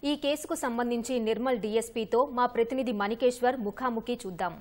ఈ కేసుకు సంబంధించి నిర్మల్ డీఎస్పీతో మా ప్రతినిధి మణికేశ్వర్ ముఖాముఖి చూద్దాం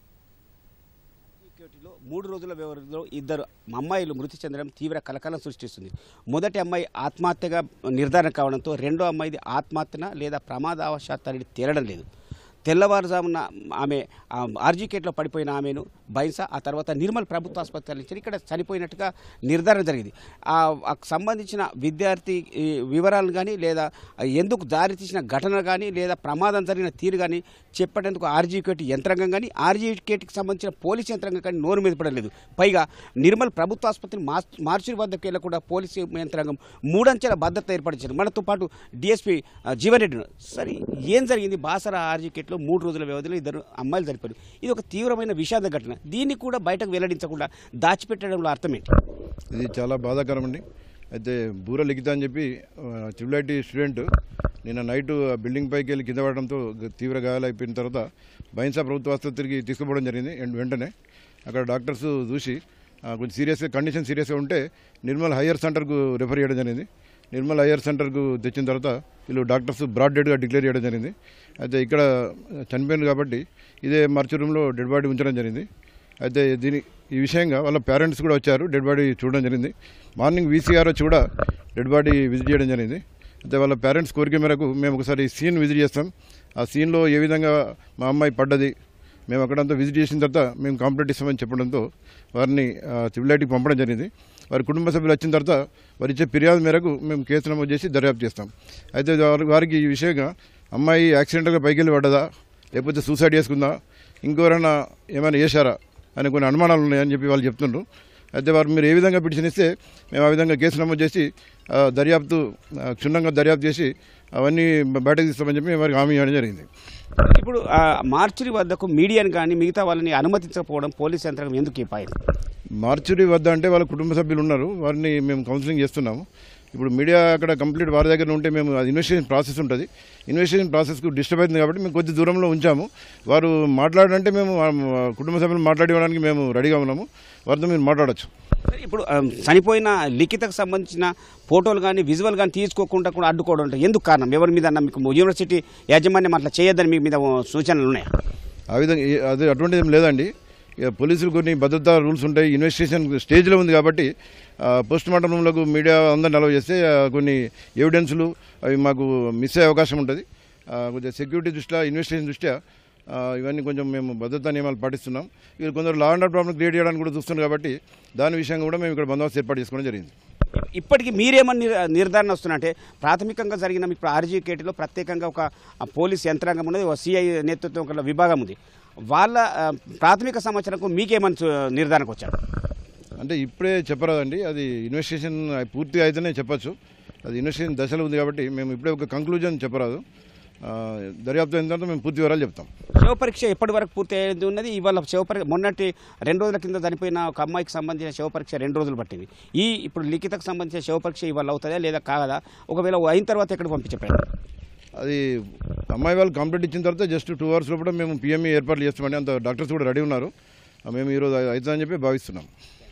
సెక్యూరిటీలో మూడు రోజుల వ్యవధిలో ఇద్దరు అమ్మాయిలు మృతి చెందడం తీవ్ర కలకలం సృష్టిస్తుంది మొదటి అమ్మాయి ఆత్మహత్యగా నిర్ధారణ కావడంతో రెండో అమ్మాయిది ఆత్మహత్యన లేదా ప్రమాదవశాత్తు అనేది తేలడం లేదు తెల్లవారుజామున ఆమె ఆ, ఆర్జీకేట్లో పడిపోయిన ఆమెను బైన్సా ఆ తర్వాత నిర్మల్ ప్రభుత్వ ఆసుపత్రి నుంచి ఇక్కడ చనిపోయినట్టుగా నిర్ధారణ జరిగింది ఆ ఆ సంబంధించిన విద్యార్థి ఈ, వివరాలు కానీ లేదా ఎందుకు దారి తీసిన ఘటన కానీ లేదా ప్రమాదం జరిగిన తీరు కానీ చెప్పేందుకు ఆర్జీకేట్ యంత్రాంగం కానీ ఆర్జీకేట్కి సంబంధించిన పోలీస్ యంత్రాంగం కానీ నోరు మీద పడలేదు పైగా నిర్మల్ ప్రభుత్వ ఆసుపత్రి మార్- మార్చురి వద్దకు వెళ్ళకుండా పోలీసు యంత్రాంగం మూడంచెల భద్రత ఏర్పరిచారు మనతో పాటు డిఎస్పీ జీవన్ రెడ్డి ఉన్నారు. సరే ఏం జరిగింది బాసర ఆర్జీకేట్లో మూడు రోజుల వ్యవధిలో ఇద్దరు అమ్మాయిలు చనిపోయారు ఇది ఒక తీవ్రమైన విషాద ఘటన దీన్ని కూడా బయటకు వెల్లడించకుండా దాచిపెట్టడంలో అర్థం ఏంటి ఇది చాలా బాధాకరం అండి అయితే బూర లిఖిత అని చెప్పి ట్రిపుల్ ఐటీ స్టూడెంట్ నిన్న నైట్ ఆ బిల్డింగ్ పైకి వెళ్ళి కింద పడడంతో గ- తీవ్ర గాయాలు అయిపోయిన తర్వాత బైన్సా ప్రభుత్వ ఆసుపత్రికి తీసుకుపోవడం జరిగింది అండ్ వెంటనే అక్కడ డాక్టర్స్ చూసి ఆ, కొంచెం సీరియస్గా కండిషన్ సీరియస్గా ఉంటే నిర్మల్ హయ్యర్ సెంటర్కు రెఫర్ చేయడం జరిగింది నిర్మల్ హయ్యర్ సెంటర్కు తెచ్చిన తర్వాత వీళ్ళు డాక్టర్స్ బ్రాడ్ డెడ్గా డిక్లేర్ చేయడం జరిగింది అయితే ఇక్కడ చనిపోయింది కాబట్టి ఇదే మర్చి రూమ్లో డెడ్ బాడీ ఉంచడం జరిగింది అయితే దీని ఈ విషయంగా వాళ్ళ పేరెంట్స్ కూడా వచ్చారు డెడ్ బాడీ చూడడం జరిగింది మార్నింగ్ వీసీఆర్ వచ్చి కూడా డెడ్ బాడీ విజిట్ చేయడం జరిగింది అయితే వాళ్ళ పేరెంట్స్ కోరిక మేరకు మేము ఒకసారి సీన్ విజిట్ చేస్తాం ఆ సీన్లో ఏ విధంగా మా అమ్మాయి పడ్డది మేము అక్కడంతా విజిట్ చేసిన తర్వాత మేము కంప్లీట్ ఇస్తామని చెప్పడంతో వారిని సివిలైటీకి పంపడం జరిగింది వారి కుటుంబ సభ్యులు వచ్చిన తర్వాత వారు ఇచ్చే ఫిర్యాదు మేరకు మేము కేసు నమోదు చేసి దర్యాప్తు చేస్తాం అయితే వారి- వారికి ఈ విషయంగా అమ్మాయి యాక్సిడెంట్గా పైకి వెళ్ళి పడ్డదా లేకపోతే సూసైడ్ చేసుకుందా ఇంకెవరైనా ఏమైనా చేశారా అని కొన్ని అనుమానాలు ఉన్నాయని చెప్పి వాళ్ళు చెప్తుండ్రు అయితే వారు మీరు ఏ విధంగా పిటిషన్ ఇస్తే మేము ఆ విధంగా కేసు నమోదు చేసి ఆ, దర్యాప్తు ఆ, క్షుణ్ణంగా దర్యాప్తు చేసి అవన్నీ బయటకు తీస్తామని చెప్పి వారికి హామీ ఇవ్వడం జరిగింది ఇప్పుడు ఆ మార్చురి వద్దకు మీడియాని కానీ మిగతా వాళ్ళని అనుమతించకపోవడం పోలీస్ యంత్రాంగం ఎందుకు ఇప్పాయింది మార్చురి వద్ద అంటే వాళ్ళ కుటుంబ సభ్యులు ఉన్నారు వారిని మేము కౌన్సిలింగ్ చేస్తున్నాము ఇప్పుడు మీడియా అక్కడ కంప్లీట్ వారి దగ్గర ఉంటే మేము అది ఇన్వెస్టిగేషన్ ప్రాసెస్ ఉంటుంది ఇన్వెస్టిగేషన్ ప్రాసెస్కు డిస్టర్బ్ అవుతుంది కాబట్టి మేము కొద్ది దూరంలో ఉంచాము వారు మాట్లాడాలంటే మేము ఆ, కుటుంబ సభ్యులు మాట్లాడివ్వడానికి మేము రెడీగా ఉన్నాము వారితో మీరు మాట్లాడచ్చు సరే, ఇప్పుడు ఆ, చనిపోయిన లిఖితకు సంబంధించిన ఫోటోలు కానీ విజువల్ కానీ తీసుకోకుండా కూడా అడ్డుకోవడం అంటే ఎందుకు కారణం ఎవరి మీద అన్న మీకు యూనివర్సిటీ యాజమాన్యం అట్లా చేయొద్దని మీ మీద సూచనలు ఉన్నాయా ఆ విధంగా ఏ- అది అటువంటిది ఏం లేదండి ఇక పోలీసులు కొన్ని భద్రతా రూల్స్ ఉంటాయి ఇన్వెస్టిగేషన్ స్టేజ్లో ఉంది కాబట్టి పోస్ట్ మార్టం రూమ్లకు మీడియా అందరిని అలవ్ చేస్తే ఆ, కొన్ని ఎవిడెన్స్లు అవి మాకు మిస్ అయ్యే అవకాశం ఉంటుంది ఆ, కొంచెం సెక్యూరిటీ దృష్ట్యా ఇన్వెస్టిగేషన్ దృష్ట్యా ఆ, ఇవన్నీ కొంచెం మేము భద్రతా నియమాలు పాటిస్తున్నాం వీళ్ళు కొందరు law and order problem create చేయడానికి కూడా చూస్తున్నారు కాబట్టి దాని విషయంగా కూడా మేము ఇక్కడ బందోబస్తు ఏర్పాటు చేసుకోవడం జరిగింది ఇప్పటికీ మీరేమని నిర్- నిర్ధారణ వస్తున్నట్టే ప్రాథమికంగా జరిగిన మీకు ఆర్జీకేటీలో ప్రత్యేకంగా ఒక ఆ, పోలీస్ యంత్రాంగం ఉన్నది ఒక సిఐ నేతృత్వం గల విభాగం ఉంది వాళ్ళ ఆ, ప్రాథమిక సమాచారంకు మీకేమని చూ- నిర్ధారణకు వచ్చారు అంటే ఇప్పుడే చెప్పరాదండి అది ఇన్వెస్టిగేషన్ పూర్తిగా అయితేనే చెప్పచ్చు అది ఇన్వెస్టిగేషన్ దశలో ఉంది కాబట్టి మేము ఇప్పుడే ఒక కంక్లూజన్ చెప్పరాదు ఆ, దర్యాప్తు అయిన తర్వాత మేము పూర్తి వివరాలు చెప్తాం శవ పరీక్ష ఎప్పటి వరకు పూర్తి అయ్యేది ఉన్నది ఇవాళ శవ పరీక్ష మొన్నటి రెండు రోజుల కింద చనిపోయిన ఒక అమ్మాయికి సంబంధించిన శవ పరీక్ష రెండు రోజులు పట్టింది ఈ ఇప్పుడు లిఖితకు సంబంధించిన శవ పరీక్ష ఇవాళ అవుతుందా లేదా కాదా ఒకవేళ అయిన తర్వాత ఎక్కడికి పంపించే అది అమ్మాయి వాళ్ళు కంప్లీట్ ఇచ్చిన తర్వాత జస్ట్ టూ అవర్స్ లోపల మేము పిఎంఈ ఏర్పాట్లు చేస్తామని అంత డాక్టర్స్ కూడా రెడీ ఉన్నారు ఆ, మేము ఈరోజు అవుతుందని చెప్పి భావిస్తున్నాం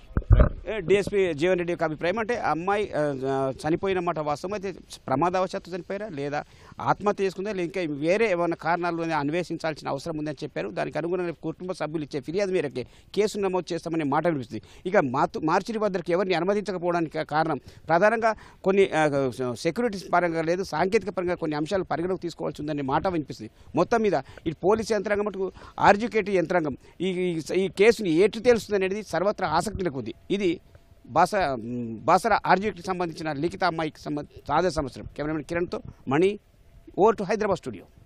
డిఎస్పీ జీవన్ రెడ్డి యొక్క అభిప్రాయం అంటే ఆ అమ్మాయి ఆ, ఆ, చనిపోయిన మాట వాస్తవం అయితే ప్రమాదవశాత్తు చనిపోయారా లేదా ఆత్మహత్య చేసుకుందా లేదా ఇంకా వేరే ఏమైనా కారణాలు ఉన్నాయా అన్వేషించాల్సిన అవసరం ఉందని చెప్పారు దానికి అనుగుణంగా కుటుంబ సభ్యులు ఇచ్చే ఫిర్యాదు మేరకే కేసు నమోదు చేస్తామనే మాట వినిపిస్తుంది ఇక మాతు మార్చిరి వద్దకు ఎవరిని అనుమతించకపోవడానికి కారణం ప్రధానంగా కొన్ని ఆ, సెక్యూరిటీ పరంగా లేదు సాంకేతిక పరంగా కొన్ని అంశాలు పరిగణలోకి తీసుకోవాల్సి ఉందనే మాట వినిపిస్తుంది మొత్తం మీద ఈ పోలీస్ యంత్రాంగం మటుకు ఆర్జుకేటివ్ యంత్రాంగం ఈ ఈ- ఈ కేసుని ఏటు తెలుస్తుంది అనేది సర్వత్రా ఆసక్తిలకు ఉంది ఇది బాస బాసర ఆర్జీకి సంబంధించిన లిఖిత అమ్మాయికి సంబంధించిన తాజా సంవత్సరం కెమెరామెన్ కిరణ్తో Mani over to Hyderabad studio